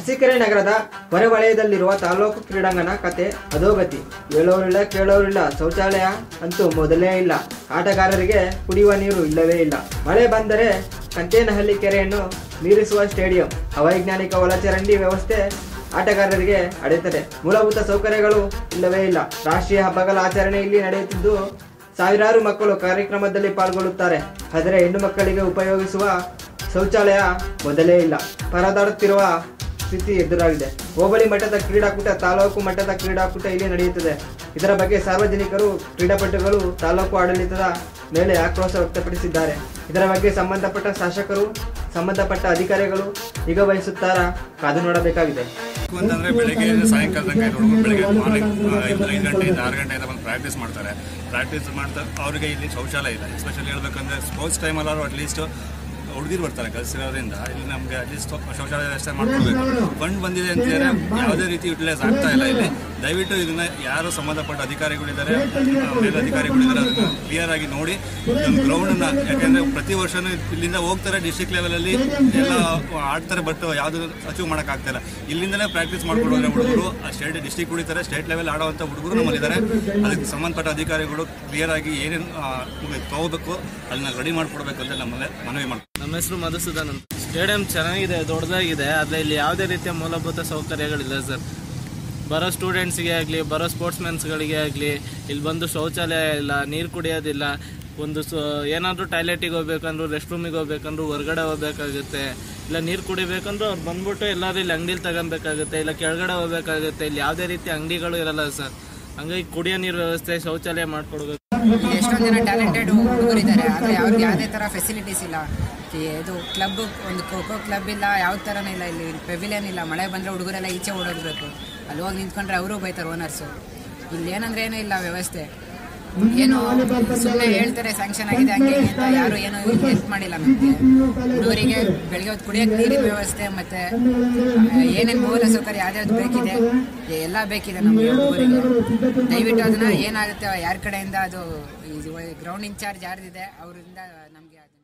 ಅರಸೀಕೆರೆ ನಗರದ ಹೊರವಲಯದಲ್ಲಿರುವ ತಾಲೂಕು ಕ್ರೀಡಾಂಗಣ ಕತೆ ಅಧೋಗತಿ ಹೇಳೋರಿಲ್ಲ ಕೇಳೋರಿಲ್ಲ ಶೌಚಾಲಯ ಅಂತೂ ಮೊದಲೇ ಇಲ್ಲ ಆಟಗಾರರಿಗೆ ಕುಡಿಯುವ ನೀರು ಇಲ್ಲವೇ ಇಲ್ಲ ಮಳೆ ಬಂದರೆ ಕಂತೇನಹಳ್ಳಿ ಕೆರೆಯನ್ನು ಮೀರಿಸುವ ಸ್ಟೇಡಿಯಂ ಅವೈಜ್ಞಾನಿಕ ಒಳಚರಂಡಿ ವ್ಯವಸ್ಥೆ ಆಟಗಾರರಿಗೆ ಅಡೆತಡೆ ಮೂಲಭೂತ ಸೌಕರ್ಯಗಳು ಇಲ್ಲವೇ ಇಲ್ಲ ರಾಷ್ಟ್ರೀಯ ಹಬ್ಬಗಳ ಆಚರಣೆ ಇಲ್ಲಿ ನಡೆಯುತ್ತಿದ್ದು ಸಾವಿರಾರು ಮಕ್ಕಳು ಕಾರ್ಯಕ್ರಮದಲ್ಲಿ ಪಾಲ್ಗೊಳ್ಳುತ್ತಾರೆ ಆದರೆ ಹೆಣ್ಣು ಮಕ್ಕಳಿಗೆ ಉಪಯೋಗಿಸುವ ಶೌಚಾಲಯ ಮೊದಲೇ ಇಲ್ಲ ಪರದಾಡುತ್ತಿರುವ ಸ್ಥಿತಿ ಎದುರಾಗಿದೆ ಹೋಬಳಿ ಮಟ್ಟದ ಕ್ರೀಡಾಕೂಟ ತಾಲೂಕು ಮಟ್ಟದ ಕ್ರೀಡಾಕೂಟ ಇಲ್ಲಿ ನಡೆಯುತ್ತದೆ ಇದರ ಬಗ್ಗೆ ಸಾರ್ವಜನಿಕರು ಕ್ರೀಡಾಪಟುಗಳು ತಾಲೂಕು ಆಡಳಿತದ ಮೇಲೆ ಆಕ್ರೋಶ ವ್ಯಕ್ತಪಡಿಸಿದ್ದಾರೆ ಇದರ ಬಗ್ಗೆ ಸಂಬಂಧಪಟ್ಟ ಶಾಸಕರು ಸಂಬಂಧಪಟ್ಟ ಅಧಿಕಾರಿಗಳು ನಿಗಾ ವಹಿಸುತ್ತಾರಾ ಕಾದು ನೋಡಬೇಕಾಗಿದೆ ಅಂತಂದ್ರೆ ಬೆಳಗ್ಗೆ ಸಾಯಂಕಾಲ ತನಕ ಹುಡುಗರು ಬೆಳಗ್ಗೆ ಮಾರ್ನಿಂಗ್ ಐದು ಐದು ಗಂಟೆಯಿಂದ ಆರು ಗಂಟೆಯಿಂದ ಬಂದು ಪ್ರಾಕ್ಟೀಸ್ ಮಾಡ್ತಾರೆ ಪ್ರಾಕ್ಟೀಸ್ ಮಾಡ್ತಾ ಅವರಿಗೆ ಇಲ್ಲಿ ಶೌಚಾಲಯ ಇಲ್ಲ ಎಸ್ಪೆಷಲಿ ಹೇಳ್ಬೇಕಂದ್ರೆ ಸ್ಪೋರ್ಟ್ಸ್ ಟೈಮಲ್ಲಾದ್ರು ಅಟ್ಲೀಸ್ಟ್ ಹುಡುಗಿರು ಬರ್ತಾರೆ ಕಲಿಸಿರೋದ್ರಿಂದ ಇಲ್ಲಿ ನಮಗೆ ಅಟ್ಲೀಸ್ಟ್ ಶೌಚಾಲಯ ವ್ಯವಸ್ಥೆ ಮಾಡ್ಕೊಳ್ಬೇಕು ಫಂಡ್ ಬಂದಿದೆ ಅಂತ ಹೇಳಿದ್ರೆ ಯಾವುದೇ ರೀತಿ ಯುಟಿಲೈಸ್ ಆಗ್ತಾ ಇಲ್ಲ ಇಲ್ಲಿ ದಯವಿಟ್ಟು ಇದನ್ನ ಯಾರು ಸಂಬಂಧಪಟ್ಟ ಅಧಿಕಾರಿಗಳಿದ್ದಾರೆ ಮೇಲ್ ಅಧಿಕಾರಿಗಳಿದ್ದಾರೆ ಅದನ್ನ ಕ್ಲಿಯರ್ ಆಗಿ ನೋಡಿ ಒಂದು ಗ್ರೌಂಡನ್ನ ಯಾಕಂದ್ರೆ ಪ್ರತಿ ವರ್ಷನೂ ಇಲ್ಲಿಂದ ಹೋಗ್ತಾರೆ ಡಿಸ್ಟ್ರಿಕ್ಟ್ ಲೆವೆಲಲ್ಲಿ ಎಲ್ಲ ಆಡ್ತಾರೆ ಬಟ್ ಯಾವುದು ಅಚೀವ್ ಮಾಡೋಕ್ಕಾಗ್ತಿಲ್ಲ ಇಲ್ಲಿಂದಲೇ ಪ್ರಾಕ್ಟೀಸ್ ಮಾಡ್ಕೊಂಡು ಹೋದ್ರೆ ಹುಡುಗರು ಆ ಸ್ಟೇಟ್ ಡಿಸ್ಟ್ರಿಕ್ಟ್ ಉಳಿತಾರೆ ಸ್ಟೇಟ್ ಲೆವೆಲ್ ಆಡುವಂಥ ಹುಡುಗರು ನಮ್ಮಲ್ಲಿದ್ದಾರೆ ಅದಕ್ಕೆ ಸಂಬಂಧಪಟ್ಟ ಅಧಿಕಾರಿಗಳು ಕ್ಲಿಯರ್ ಆಗಿ ಏನೇನು ತಗೋಬೇಕು ಅದನ್ನ ರೆಡಿ ಮಾಡಿಕೊಡ್ಬೇಕು ಅಂತ ನಮ್ಮಲ್ಲೇ ಮನವಿ ಮಾಡ್ತೀವಿ ನಮ್ಮ ಹೆಸರು ಮಧುಸೂದನ್ ಅಂತ ಸ್ಟೇಡಿಯಂ ಚೆನ್ನಾಗಿದೆ ದೊಡ್ಡದಾಗಿದೆ ಆದರೆ ಇಲ್ಲಿ ಯಾವುದೇ ರೀತಿಯ ಮೂಲಭೂತ ಸೌಕರ್ಯಗಳಿಲ್ಲ ಸರ್ ಬರೋ ಸ್ಟೂಡೆಂಟ್ಸ್ಗೆ ಆಗಲಿ ಬರೋ ಸ್ಪೋರ್ಟ್ಸ್ಮೆನ್ಸ್ಗಳಿಗೆ ಆಗಲಿ ಇಲ್ಲಿ ಬಂದು ಶೌಚಾಲಯ ಇಲ್ಲ ನೀರು ಕುಡಿಯೋದಿಲ್ಲ ಒಂದು ಸೊ ಏನಾದರೂ ಟಾಯ್ಲೆಟಿಗೆ ಹೋಗ್ಬೇಕಂದ್ರೂ ರೆಸ್ಟ್ ರೂಮಿಗೆ ಹೋಗ್ಬೇಕಂದ್ರೂ ಹೊರಗಡೆ ಹೋಗ್ಬೇಕಾಗುತ್ತೆ ಇಲ್ಲ ನೀರು ಕುಡಿಬೇಕಂದ್ರೂ ಅವ್ರು ಬಂದ್ಬಿಟ್ಟು ಎಲ್ಲರೂ ಇಲ್ಲಿ ಅಂಗಡಿಲಿ ತಗೊಬೇಕಾಗುತ್ತೆ ಇಲ್ಲ ಕೆಳಗಡೆ ಹೋಗ್ಬೇಕಾಗುತ್ತೆ ಇಲ್ಲಿ ಯಾವುದೇ ರೀತಿ ಅಂಗಡಿಗಳು ಇರಲ್ಲ ಸರ್ ಹಂಗಾಗಿ ಕುಡಿಯೋ ನೀರು ವ್ಯವಸ್ಥೆ ಶೌಚಾಲಯ ಮಾಡಿಕೊಡ್ಬೇಕು ಇಲ್ಲಿ ಎಷ್ಟೊಂದು ಜನ ಟ್ಯಾಲೆಂಟೆಡ್ ಹುಡುಗರಿದ್ದಾರೆ ಆದರೆ ಅವ್ರಿಗೆ ಯಾವುದೇ ಥರ ಫೆಸಿಲಿಟೀಸ್ ಇಲ್ಲ ಈ ಇದು ಕ್ಲಬ್ ಒಂದು ಖೋಖೋ ಕ್ಲಬ್ ಇಲ್ಲ ಯಾವ ಥರನೂ ಇಲ್ಲ ಇಲ್ಲಿ ಪೆವಿಲಿಯನ್ ಇಲ್ಲ ಮಳೆ ಬಂದರೆ ಹುಡುಗರೆಲ್ಲ ಈಚೆ ಓಡೋಗ್ಬೇಕು ಅಲ್ಲಿ ಹೋಗಿ ನಿಂತ್ಕೊಂಡ್ರೆ ಅವರು ಬೈತಾರೆ ಓನರ್ಸು ಇಲ್ಲಿ ಏನಂದ್ರೆ ಏನೂ ಇಲ್ಲ ವ್ಯವಸ್ಥೆ ಏನು ಸುಮ್ಮನೆ ಹೇಳ್ತಾರೆ ಸ್ಯಾಂಕ್ಷನ್ ಆಗಿದೆ ಹಂಗೆ ಹಿಂಗೆ ಅಂತ ಯಾರು ಏನು ಹೆಲ್ಪ್ ಮಾಡಿಲ್ಲ ನಮಗೆ ಹುಡುಗರಿಗೆ ಬೆಳಗ್ಗೆ ಹೊತ್ತು ಕುಡಿಯೋಕೆ ನೀರಿನ ವ್ಯವಸ್ಥೆ ಮತ್ತೆ ಏನೇನು ಮೂಲ ಸೌಕರ್ಯ ಯಾವ್ಯಾವ್ದು ಬೇಕಿದೆ ಎಲ್ಲ ಬೇಕಿದೆ ನಮಗೆ ಹುಡುಗರಿಗೆ ದಯವಿಟ್ಟು ಅದನ್ನ ಏನಾಗುತ್ತೆ ಯಾರ ಕಡೆಯಿಂದ ಅದು ಗ್ರೌಂಡ್ ಇನ್ಚಾರ್ಜ್ ಯಾರ್ದಿದೆ ಅವರಿಂದ ನಮಗೆ